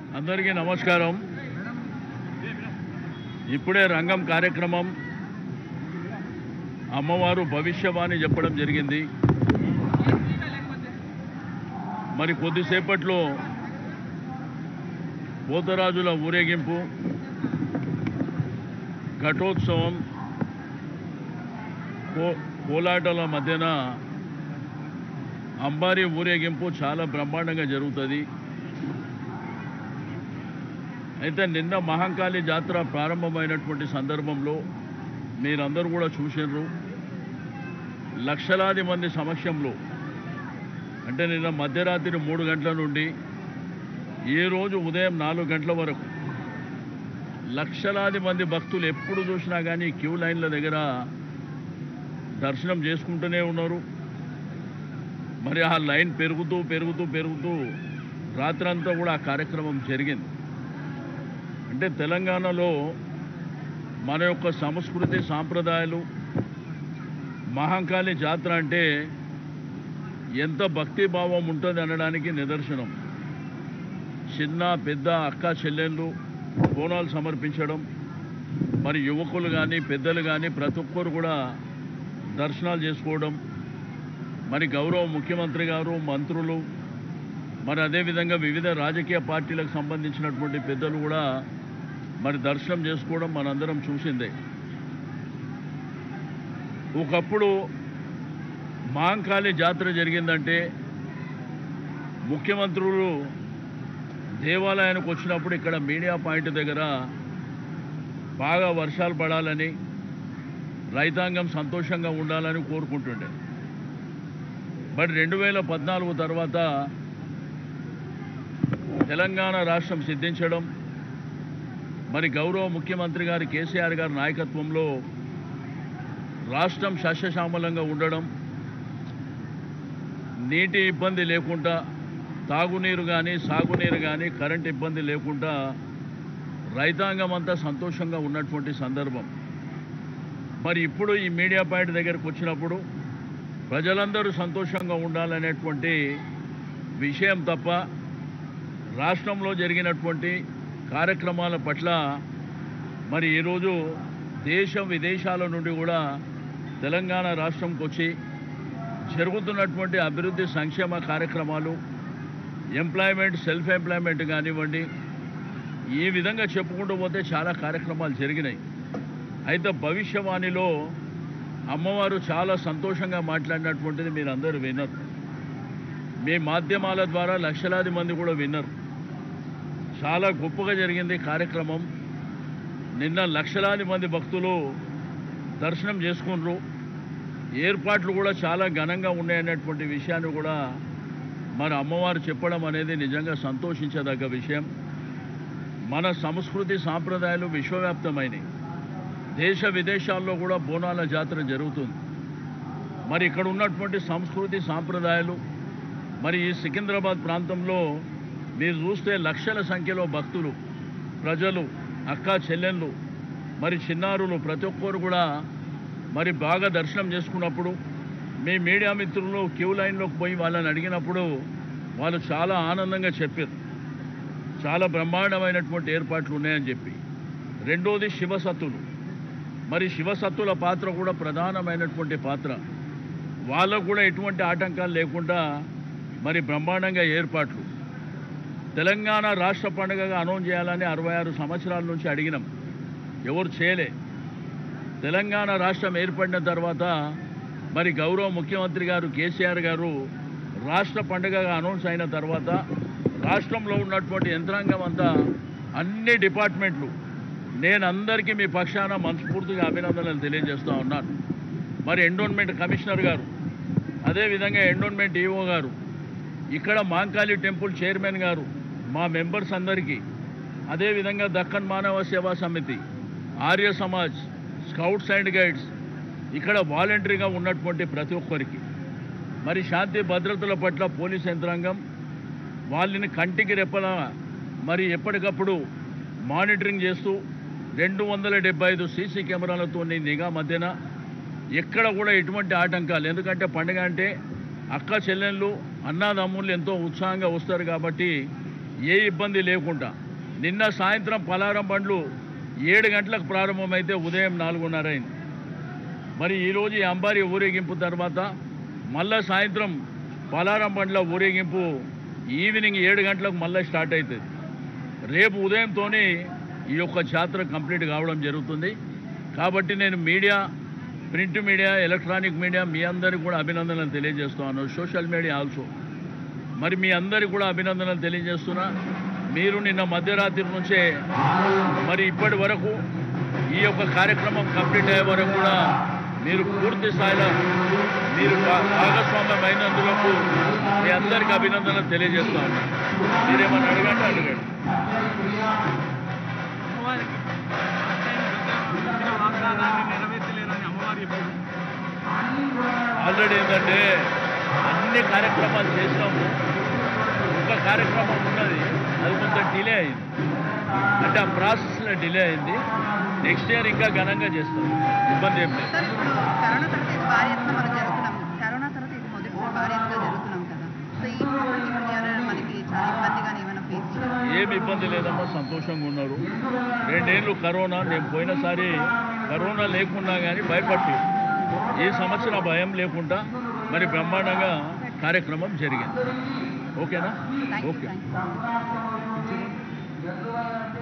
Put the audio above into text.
అందరికీ నమస్కారం ఇప్పుడే రంగం కార్యక్రమం అమ్మవారు భవిష్యవాణి చెప్పడం జరిగింది మరి కొద్దిసేపట్లో పోతరాజుల ఊరేగింపు ఘటోత్సవం కో కోలాటల మధ్యన అంబారీ ఊరేగింపు చాలా బ్రహ్మాండంగా జరుగుతుంది అయితే నిన్న మహంకాళి జాతర ప్రారంభమైనటువంటి సందర్భంలో మీరందరూ కూడా చూసినారు లక్షలాది మంది సమక్షంలో అంటే నిన్న మధ్యరాత్రి మూడు గంటల నుండి ఈ రోజు ఉదయం నాలుగు గంటల వరకు లక్షలాది మంది భక్తులు ఎప్పుడు చూసినా కానీ క్యూ లైన్ల దగ్గర దర్శనం చేసుకుంటూనే ఉన్నారు మరి ఆ లైన్ పెరుగుతూ పెరుగుతూ పెరుగుతూ రాత్రంతా కూడా ఆ కార్యక్రమం జరిగింది అంటే తెలంగాణలో మన యొక్క సంస్కృతి సాంప్రదాయాలు మహంకాళి జాతర అంటే ఎంత భక్తి భావం ఉంటుంది అనడానికి నిదర్శనం చిన్న పెద్ద అక్క చెల్లెళ్ళు బోనాలు సమర్పించడం మరి యువకులు కానీ పెద్దలు కానీ ప్రతి ఒక్కరు కూడా దర్శనాలు చేసుకోవడం మరి గౌరవ ముఖ్యమంత్రి గారు మంత్రులు మరి అదేవిధంగా వివిధ రాజకీయ పార్టీలకు సంబంధించినటువంటి పెద్దలు కూడా మరి దర్శనం చేసుకోవడం మనందరం చూసిందే ఒకప్పుడు మాంకాళి జాతర జరిగిందంటే ముఖ్యమంత్రులు దేవాలయానికి వచ్చినప్పుడు ఇక్కడ మీడియా పాయింట్ దగ్గర బాగా వర్షాలు పడాలని రైతాంగం సంతోషంగా ఉండాలని కోరుకుంటుండే బట్ రెండు వేల పద్నాలుగు తర్వాత తెలంగాణ రాష్ట్రం సిద్ధించడం మరి గౌరవ ముఖ్యమంత్రి గారి కేసీఆర్ గారి నాయకత్వంలో రాష్ట్రం సస్యశ్యామలంగా ఉండడం నీటి ఇబ్బంది లేకుండా తాగునీరు కానీ సాగునీరు కానీ కరెంట్ ఇబ్బంది లేకుండా రైతాంగం అంతా సంతోషంగా ఉన్నటువంటి సందర్భం మరి ఇప్పుడు ఈ మీడియా పాయింట్ దగ్గరకు వచ్చినప్పుడు ప్రజలందరూ సంతోషంగా ఉండాలనేటువంటి విషయం తప్ప రాష్ట్రంలో జరిగినటువంటి కార్యక్రమాల పట్ల మరి ఈరోజు దేశం విదేశాల నుండి కూడా తెలంగాణ రాష్ట్రంకి వచ్చి జరుగుతున్నటువంటి అభివృద్ధి సంక్షేమ కార్యక్రమాలు ఎంప్లాయ్మెంట్ సెల్ఫ్ ఎంప్లాయ్మెంట్ కానివ్వండి ఈ విధంగా చెప్పుకుంటూ పోతే చాలా కార్యక్రమాలు జరిగినాయి అయితే భవిష్యవాణిలో అమ్మవారు చాలా సంతోషంగా మాట్లాడినటువంటిది మీరు అందరూ విన్నారు మీ మాధ్యమాల ద్వారా లక్షలాది మంది కూడా విన్నారు చాలా గొప్పగా జరిగింది కార్యక్రమం నిన్న లక్షలాది మంది భక్తులు దర్శనం చేసుకున్నారు ఏర్పాట్లు కూడా చాలా ఘనంగా ఉన్నాయనేటువంటి విషయాన్ని కూడా మరి అమ్మవారు చెప్పడం అనేది నిజంగా సంతోషించదగ్గ విషయం మన సంస్కృతి సాంప్రదాయాలు విశ్వవ్యాప్తమైనవి దేశ విదేశాల్లో కూడా బోనాల జాతర జరుగుతుంది మరి ఇక్కడ ఉన్నటువంటి సంస్కృతి సాంప్రదాయాలు మరి ఈ సికింద్రాబాద్ ప్రాంతంలో మీరు చూస్తే లక్షల సంఖ్యలో భక్తులు ప్రజలు అక్క చెల్లెళ్ళు మరి చిన్నారులు ప్రతి ఒక్కరు కూడా మరి బాగా దర్శనం చేసుకున్నప్పుడు మీ మీడియా మిత్రులు క్యూ లైన్లోకి పోయి వాళ్ళని అడిగినప్పుడు వాళ్ళు చాలా ఆనందంగా చెప్పారు చాలా బ్రహ్మాండమైనటువంటి ఏర్పాట్లు ఉన్నాయని చెప్పి రెండోది శివసత్తులు మరి శివసత్తుల పాత్ర కూడా ప్రధానమైనటువంటి పాత్ర వాళ్ళకు కూడా ఎటువంటి ఆటంకాలు లేకుండా మరి బ్రహ్మాండంగా ఏర్పాట్లు తెలంగాణ రాష్ట్ర పండుగగా అనౌన్స్ చేయాలని అరవై ఆరు సంవత్సరాల నుంచి అడిగినాం ఎవరు చేయలే తెలంగాణ రాష్ట్రం ఏర్పడిన తర్వాత మరి గౌరవ ముఖ్యమంత్రి గారు కేసీఆర్ గారు రాష్ట్ర పండుగగా అనౌన్స్ అయిన తర్వాత రాష్ట్రంలో ఉన్నటువంటి యంత్రాంగం అంతా అన్ని డిపార్ట్మెంట్లు నేను అందరికీ మీ పక్షాన మనస్ఫూర్తిగా అభినందనలు తెలియజేస్తూ ఉన్నాను మరి ఎండోన్మెంట్ కమిషనర్ గారు అదేవిధంగా ఎండోన్మెంట్ ఈఓ గారు ఇక్కడ మాంకాళి టెంపుల్ చైర్మన్ గారు మా మెంబర్స్ అందరికీ అదేవిధంగా Deccan Manava Seva Samithi Arya Samaj scouts and guides ఇక్కడ వాలంటరీగా ఉన్నటువంటి ప్రతి ఒక్కరికి మరి శాంతి భద్రతల పట్ల పోలీస్ యంత్రాంగం వాళ్ళని కంటికి రెప్పల మరి ఎప్పటికప్పుడు మానిటరింగ్ చేస్తూ రెండు వందల డెబ్బై ఐదు సీసీ కెమెరాలతో నిఘా మధ్యన ఎక్కడ కూడా ఎటువంటి ఆటంకాలు ఎందుకంటే పండుగ అంటే అక్క చెల్లెళ్ళు అన్నాదమ్ముళ్ళు ఎంతో ఉత్సాహంగా వస్తారు కాబట్టి ఏ ఇబ్బంది లేకుండా నిన్న సాయంత్రం పలారం బండ్లు ఏడు గంటలకు ప్రారంభమైతే ఉదయం నాలుగున్నర అయింది మరి ఈరోజు ఈ అంబారి ఊరేగింపు తర్వాత మళ్ళా సాయంత్రం పలారం బండ్ల ఊరేగింపు ఈవినింగ్ ఏడు గంటలకు మళ్ళీ స్టార్ట్ అవుతుంది రేపు ఉదయంతోనే ఈ యొక్క జాతర కంప్లీట్ కావడం జరుగుతుంది కాబట్టి నేను media print media electronic media మీ అందరికీ కూడా అభినందనలు తెలియజేస్తున్నాను సోషల్ మీడియా ఆల్సో మరి మీ అందరికీ కూడా అభినందనలు తెలియజేస్తున్నా మీరు నిన్న మధ్యరాత్రి నుంచే మరి ఇప్పటి వరకు ఈ యొక్క కార్యక్రమం కంప్లీట్ అయ్యే వరకు కూడా మీరు పూర్తి స్థాయిలో మీరు భా- భాగస్వామ్యం అయినందుకు మీ అందరికీ అభినందనలు తెలియజేస్తా ఉన్నాను మీరేమన్నా అడగండి అడగండి అమ్మవారికి ఇచ్చిన వాగ్దానాన్ని నెరవేర్చలేరని అమ్మవారు చెప్పారు ఆల్రెడీ ఏంటంటే అన్ని కార్యక్రమాలు చేసినాము ఒక కార్యక్రమం ఉన్నది అది కొంచెం డిలే అయింది అంటే ఆ ప్రాసెస్లో డిలే అయింది నెక్స్ట్ ఇయర్ ఇంకా ఘనంగా చేస్తాం ఇబ్బంది ఏం లేదు సార్ ఇప్పుడు కరోనా తర్వాత ఇది భారీ ఎత్తున మనం జరుగుతున్నాం కరోనా తర్వాత ఇది మొదటిసారి భారీ ఎత్తున జరుగుతున్నాం కదా సో ఈ ఇప్పుడు ఏమైనా మనకి చాలా ఇబ్బందిగానే ఏమైనా ఫేస్ చేయాలి ఏమి ఇబ్బంది లేదమ్మా సంతోషంగా ఉన్నారు రెండేళ్ళు కరోనా నేను పోయినసారి కరోనా లేకున్నా కానీ భయపట్టి ఈ సంవత్సరం ఆ భయం లేకుండా మరి బ్రహ్మాండంగా కార్యక్రమం జరిగింది ఓకేనా thank you okay thank you